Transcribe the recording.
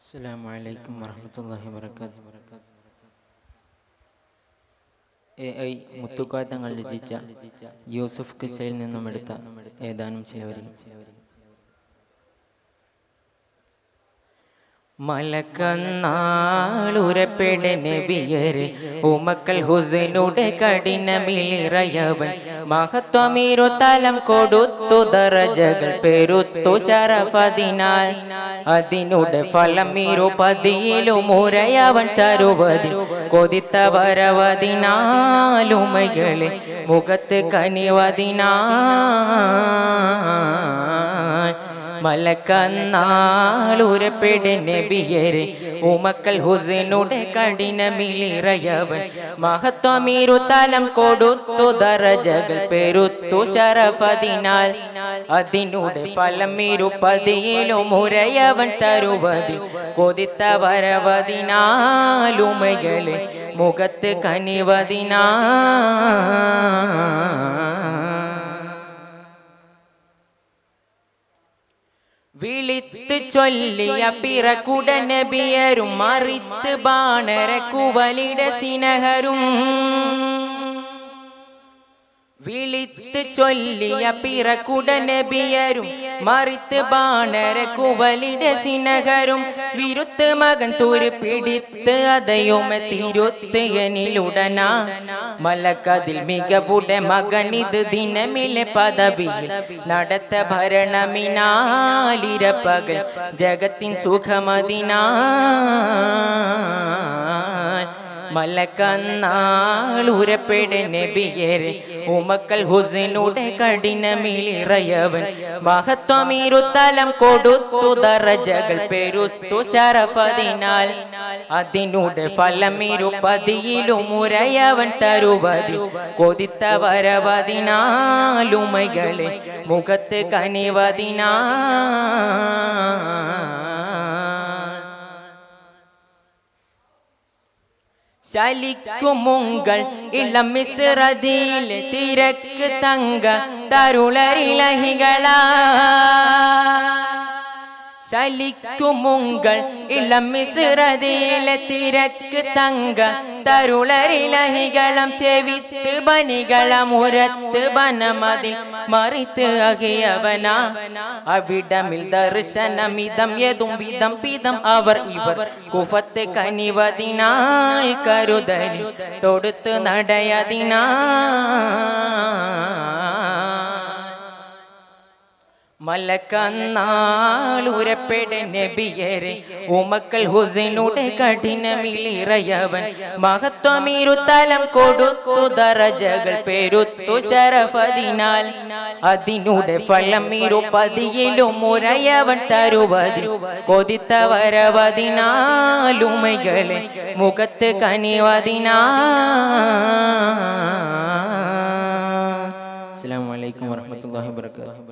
السلام عليكم ورحمة الله وبركاته A I മുത്തുക്കായ തങ്ങൾ രചിച്ച യൂസുഫ് കിസയിൽ നിന്നും എടുത്ത ഏതാനും ചില വരികൾ മലക്കന്നാളുരപ്പെടെ നബിയരെ ഉമക്കൾ ഹുസനുടെ കഠിനമിലിറയവൻ മഹത്വമീരു തലം കൊടുത്തു ദറജകൾ പെരുത്തു ശരഫതിനാൽ അതിനുടെ ഫലം ഇരുപതിയിലും മുരയവൻ തരുവതിൽ കൊതിത്ത വരവതിനാലുമകളെ മുഖത്ത് കനിവതിനാൽ മലക്കന്നാളുരപ്പെടെ നബിയരെ ഉമക്കൾ ഹുസനുടെ കഠിനമിലിറയവൻ മഹത്വമീരു തലം കൊടുത്തു ദറജകൾ പെരുത്തു ശരഫതിനാൽ അതിനുടെ ഫലം ഇരുപതിയിലും മുരയവൻ തരുവതിൽ കൊതിത്ത വരവതിനാലുമകളെ മുഖത്ത് കനിവതിനാ വിളിത്ത് ചൊല്ലിയ പിറകുടനബിയരും മറിത്ത് ബാണര കുവലിട സിനഹരും വിളിത്ത് ചൊല്ലിയ പിറകുടനബിയരും മറിത്ത് ബാണര കുവലിട സിനഹരും വിരുത്ത് മകൻ തുരു പിടിത്ത് അതയുമ തിരുത്ത് എനിലുടന മലക്കതിൽ മികവുടെ മകനിത് ദിനമിലെ പദവിയിൽ നടത്ത ഭരണമിനാലിരപ്പകൽ ജഗത്തിൻ സുഖമതിനാ മലക്കന്നാളുരപ്പെടെ നബിയരെ ഉമക്കൾ ഹുസനുടെ കഠിനമിലിറയവൻ മഹത്വമീരു തലം കൊടുത്തു ദറജകൾ പെരുത്തു ശരഫതിനാൽ അതിനുടെ ഫലം ഇരുപതിയിലും മുരയവൻ തരുവതി കൊതിത്ത വരവതിനാലുമകളെ മുഖത്ത് കനിവതിനാ ശലിക്കുമുങ്കൾ ഇളം മിസ്രതിയിലെ തിരക്ക് തങ്ക തരുളരിലഹികളാ ശലിക്കുമുങ്കൾ ഇളം മിസ്രതിയിലെ തിരക്ക് തങ്ക തരുളരിലഹികളം ചെവിത്ത് ബനികളം ഉരത്ത് ബനമതിൽ മറിത്ത് അഹിയവന അവിടമിൽ ദർശനമിതം ഏതും വിധം പിതം അവർ ഇവർ കുഫത്ത് കനിവതിനാൽ കരുതലി തൊടുത്ത് നടയതിനാ മലക്കന്നാളുരപ്പെടെ നബിയരെ ഉമക്കൾ ഹുസനുടെ കഠിനമിലിറയവൻ മഹത്വമീരു തലം കൊടുത്തു ദറജകൾ പെരുത്തു ശരഫതിനാൽ അതിനുടെ ഫലം ഇരുപതിയിലും മുരയവൻ തരുവതിൽ കൊതിത്ത വരവതിനാലുമകളെ മുഖത്ത് കനിവതിനാ അസ്സാം വലൈക്കും വാഹമത്തല്ലാ വാബർക്കാത്തു